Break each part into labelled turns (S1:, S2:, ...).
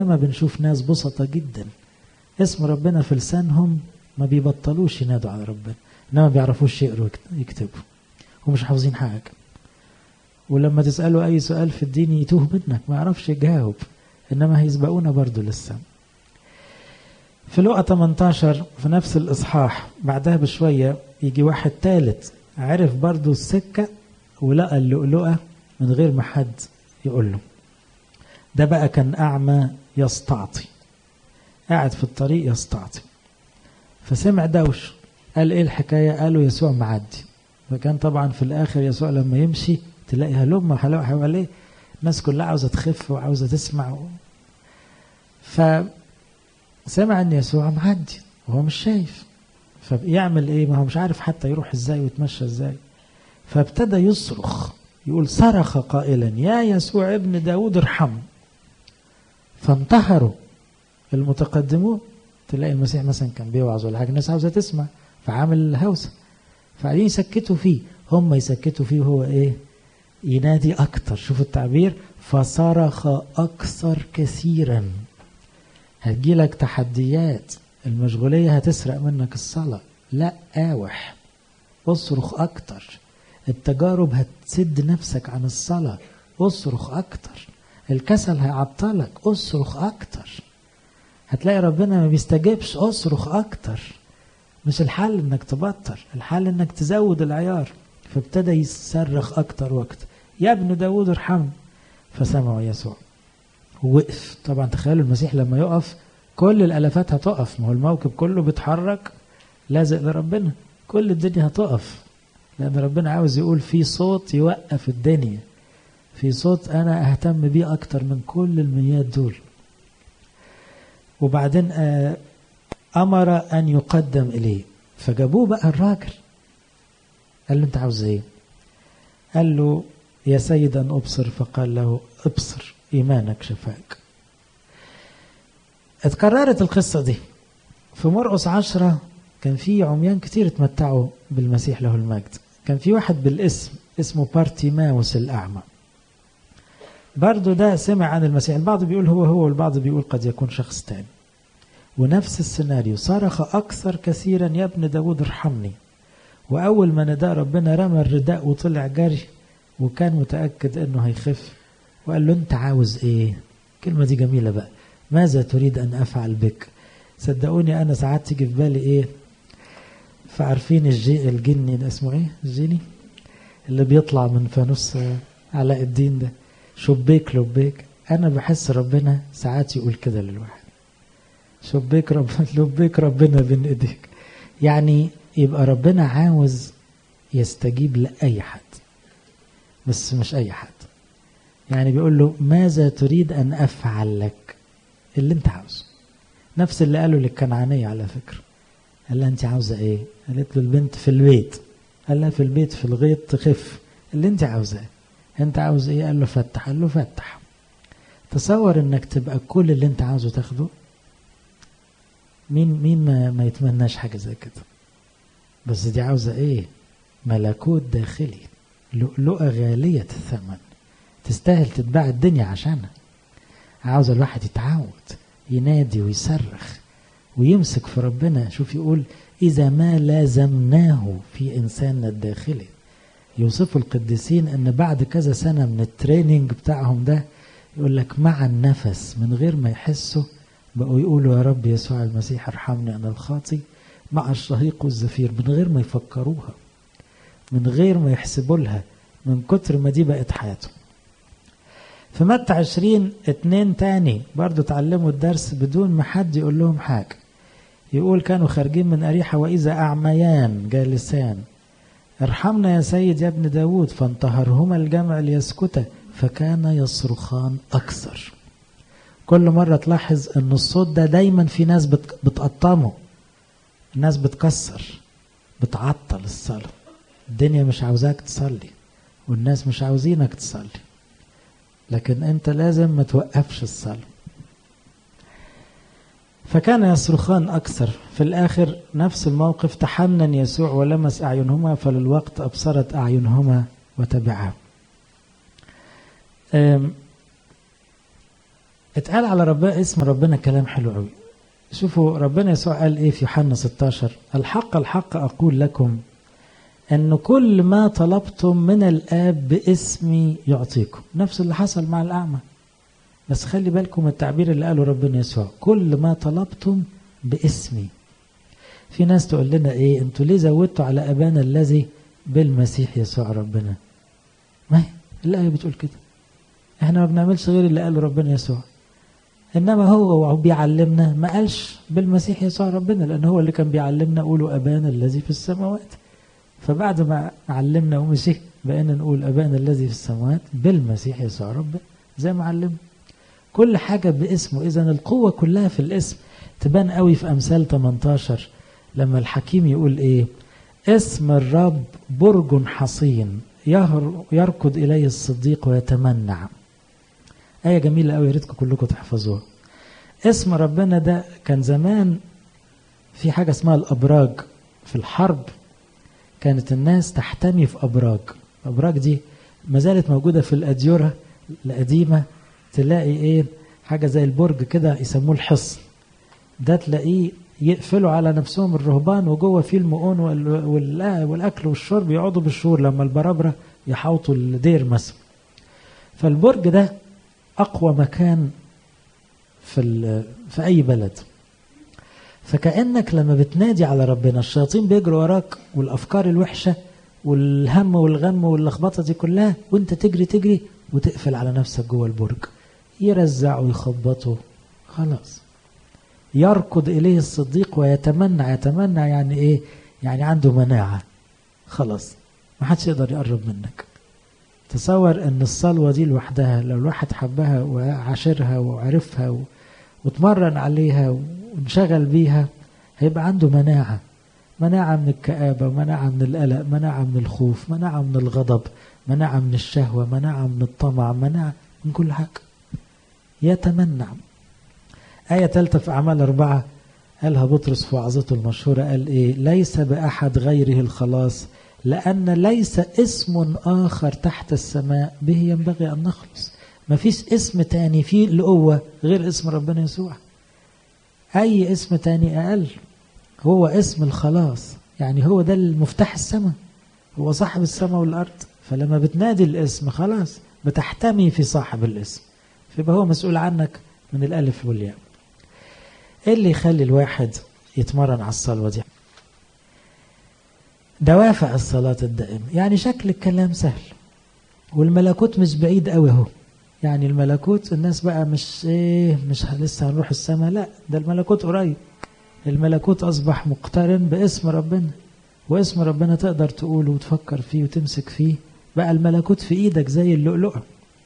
S1: ما بنشوف ناس بسطة جدا اسم ربنا في لسانهم ما بيبطلوش ينادوا على ربنا انما ما بيعرفوش يقروا يكتبوا ومش حافظين حاجة ولما تسأله أي سؤال في الدين يتوه منك ما يعرفش يجاوب إنما هيسبقونا برضو لسه في لقى 18 في نفس الإصحاح بعدها بشوية يجي واحد ثالث عرف برضو السكة ولقى اللؤلؤة من غير ما حد يقول له ده بقى كان أعمى يستعطي قاعد في الطريق يستعطي فسمع دوش قال ايه الحكاية قالوا يسوع معدي فكان طبعا في الآخر يسوع لما يمشي تلاقي هلم حلاوة حواليه الناس كلها عاوزة تخف وعاوزة تسمع فسمع ان يسوع معدي وهو مش شايف فيعمل ايه ما هو مش عارف حتى يروح ازاي ويتمشى ازاي فابتدى يصرخ يقول صرخ قائلا يا يسوع ابن داود ارحمه فانتهروا المتقدمون تلاقي المسيح مثلا كان بيوعظ ولا حاجه الناس عاوزه تسمع فعامل الهوسه فقاعدين يسكتوا فيه هم يسكتوا فيه وهو ايه ينادي اكتر شوفوا التعبير فصرخ اكثر كثيرا هتجيلك تحديات المشغوليه هتسرق منك الصلاه لا اوح اصرخ اكتر التجارب هتسد نفسك عن الصلاه اصرخ اكتر الكسل هيعطلك اصرخ اكتر هتلاقي ربنا ما بيستجيبش اصرخ اكتر مش الحل انك تبطل الحل انك تزود العيار فابتدى يصرخ اكتر واكتر يا ابن داود ارحمه فسمعوا يسوع وقف طبعا تخيلوا المسيح لما يقف كل الالافات هتقف ما هو الموكب كله بيتحرك لازق لربنا كل الدنيا هتقف لان ربنا عاوز يقول في صوت يوقف الدنيا في صوت انا اهتم بيه اكتر من كل الميات دول وبعدين امر ان يقدم اليه فجابوه بقى الراجل قال له انت عاوز ايه قال له يا سيد ان ابصر فقال له ابصر ايمانك شفاك اتكررت القصه دي في مرقس عشرة كان في عميان كتير اتمتعوا بالمسيح له المجد كان في واحد بالاسم اسمه بارتيماوس الاعمى برضه ده سمع عن المسيح البعض بيقول هو هو والبعض بيقول قد يكون شخص تاني ونفس السيناريو صرخ أكثر كثيرا يا ابن داود ارحمني وأول ما نداء ربنا رمى الرداء وطلع جري وكان متأكد أنه هيخف وقال له أنت عاوز إيه الكلمة دي جميلة بقى ماذا تريد أن أفعل بك صدقوني أنا ساعات تيجي في بالي إيه فعارفين الجي الجني ده اسمه إيه الجيني اللي بيطلع من فانوس علاء الدين ده شبيك لبيك انا بحس ربنا ساعات يقول كده للواحد شبيك ربنا لبيك ربنا بين ايديك يعني يبقى ربنا عاوز يستجيب لاي حد بس مش اي حد يعني بيقول له ماذا تريد ان افعل لك اللي انت عاوزه نفس اللي قاله للكنعانيه على فكره قال لها انت عاوزه ايه قالت له البنت في البيت قال لها في البيت في الغيط تخف اللي انت عاوزاه انت عاوز ايه قال له فتح قال له فتح تصور انك تبقى كل اللي انت عاوزه تاخده مين مين ما, ما يتمناش حاجه زي كده بس دي عاوزه ايه ملكوت داخلي لؤلؤه غاليه الثمن تستاهل تتباع الدنيا عشانها عاوز الواحد يتعود ينادي ويصرخ ويمسك في ربنا شوف يقول اذا ما لازمناه في انساننا الداخلي يوصفوا القديسين ان بعد كذا سنة من التريننج بتاعهم ده يقول لك مع النفس من غير ما يحسوا بقوا يقولوا يا رب يسوع المسيح ارحمني انا الخاطي مع الشهيق والزفير من غير ما يفكروها من غير ما يحسبوا لها من كتر ما دي بقت حياتهم في متى عشرين اتنين تاني برضو تعلموا الدرس بدون ما حد يقول لهم حاجة يقول كانوا خارجين من أريحة وإذا أعميان جالسان ارحمنا يا سيد يا ابن داود فانتهرهما الجمع ليسكتا فكان يصرخان أكثر كل مرة تلاحظ أن الصوت ده دايما في ناس بتقطمه الناس بتكسر بتعطل الصلاة الدنيا مش عاوزاك تصلي والناس مش عاوزينك تصلي لكن انت لازم ما توقفش الصلاة فكان يصرخان أكثر في الآخر نفس الموقف تحنن يسوع ولمس أعينهما فللوقت أبصرت أعينهما وتبعا اتقال على ربنا اسم ربنا كلام حلو قوي شوفوا ربنا يسوع قال ايه في يوحنا 16 الحق الحق اقول لكم ان كل ما طلبتم من الاب باسمي يعطيكم نفس اللي حصل مع الاعمى بس خلي بالكم التعبير اللي قاله ربنا يسوع كل ما طلبتم باسمي في ناس تقول لنا ايه انتوا ليه زودتوا على ابانا الذي بالمسيح يسوع ربنا ما هي الايه بتقول كده احنا ما بنعملش غير اللي قاله ربنا يسوع انما هو وهو بيعلمنا ما قالش بالمسيح يسوع ربنا لان هو اللي كان بيعلمنا قولوا ابانا الذي في السماوات فبعد ما علمنا ومشي بقينا نقول ابانا الذي في السماوات بالمسيح يسوع ربنا زي ما علمنا كل حاجه باسمه اذا القوه كلها في الاسم تبان قوي في امثال 18 لما الحكيم يقول ايه اسم الرب برج حصين يركض اليه الصديق ويتمنع آية جميلة قوي يا ريتكم كلكم تحفظوها. اسم ربنا ده كان زمان في حاجة اسمها الأبراج في الحرب كانت الناس تحتمي في أبراج. الأبراج دي ما زالت موجودة في الأديرة القديمة تلاقي إيه حاجة زي البرج كده يسموه الحصن. ده تلاقيه يقفلوا على نفسهم الرهبان وجوه فيه المؤون والأكل والشرب يقعدوا بالشهور لما البرابرة يحوطوا الدير مثلا. فالبرج ده اقوى مكان في في اي بلد فكانك لما بتنادي على ربنا الشياطين بيجروا وراك والافكار الوحشه والهم والغم واللخبطه دي كلها وانت تجري تجري وتقفل على نفسك جوه البرج يرزعوا ويخبطوا خلاص يركض اليه الصديق ويتمنى يتمنى يعني ايه يعني عنده مناعه خلاص ما حدش يقدر يقرب منك تصور ان الصلوه دي لوحدها لو الواحد حبها وعاشرها وعرفها واتمرن عليها وانشغل بيها هيبقى عنده مناعه مناعه من الكآبه مناعه من القلق مناعه من الخوف مناعه من الغضب مناعه من الشهوه مناعه من الطمع مناعه من كل حاجه يتمنع آية ثالثة في أعمال أربعة قالها بطرس في وعظته المشهورة قال إيه ليس بأحد غيره الخلاص لأن ليس اسم آخر تحت السماء به ينبغي أن نخلص ما فيش اسم تاني فيه القوة غير اسم ربنا يسوع أي اسم تاني أقل هو اسم الخلاص يعني هو ده المفتاح السماء هو صاحب السماء والأرض فلما بتنادي الاسم خلاص بتحتمي في صاحب الاسم فيبقى هو مسؤول عنك من الألف والياء ايه اللي يخلي الواحد يتمرن على الصلوة دي دوافع الصلاة الدائمة يعني شكل الكلام سهل والملكوت مش بعيد قوي اهو يعني الملكوت الناس بقى مش ايه مش لسه هنروح السماء لا ده الملكوت قريب الملكوت اصبح مقترن باسم ربنا واسم ربنا تقدر تقوله وتفكر فيه وتمسك فيه بقى الملكوت في ايدك زي اللؤلؤة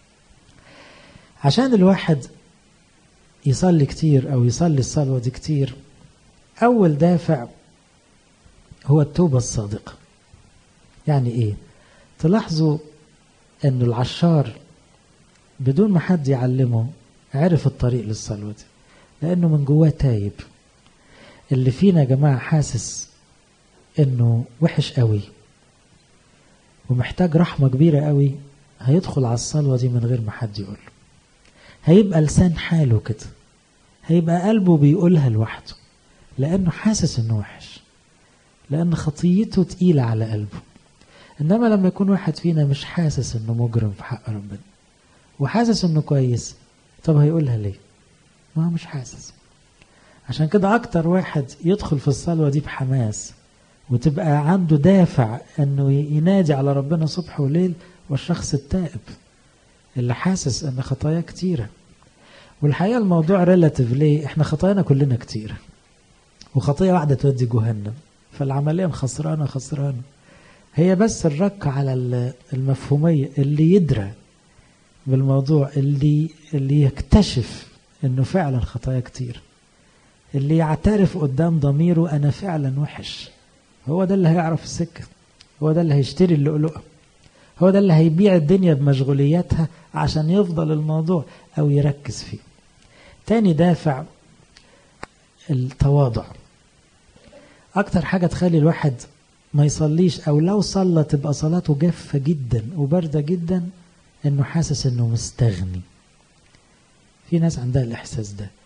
S1: عشان الواحد يصلي كتير او يصلي الصلوة دي كتير اول دافع هو التوبة الصادقة يعني ايه تلاحظوا انه العشار بدون ما حد يعلمه عرف الطريق للصلوة دي لانه من جواه تايب اللي فينا يا جماعة حاسس انه وحش قوي ومحتاج رحمة كبيرة قوي هيدخل على الصلوة دي من غير ما حد يقول هيبقى لسان حاله كده هيبقى قلبه بيقولها لوحده لانه حاسس انه وحش لأن خطيته تقيلة على قلبه إنما لما يكون واحد فينا مش حاسس إنه مجرم في حق ربنا وحاسس إنه كويس طب هيقولها ليه؟ ما هو مش حاسس عشان كده أكتر واحد يدخل في الصلوة دي بحماس وتبقى عنده دافع إنه ينادي على ربنا صبح وليل والشخص التائب اللي حاسس إن خطاياه كتيرة والحقيقة الموضوع ريلاتيف ليه؟ إحنا خطايانا كلنا كتيرة وخطية واحدة تودي جهنم فالعملية خسرانة خسرانة هي بس الرك على المفهومية اللي يدرى بالموضوع اللي اللي يكتشف انه فعلا خطايا كتير اللي يعترف قدام ضميره انا فعلا وحش هو ده اللي هيعرف السكة هو ده اللي هيشتري اللؤلؤة هو ده اللي هيبيع الدنيا بمشغولياتها عشان يفضل الموضوع او يركز فيه تاني دافع التواضع اكتر حاجة تخلي الواحد ما يصليش او لو صلى تبقى صلاته جافة جدا وباردة جدا انه حاسس انه مستغني في ناس عندها الإحساس ده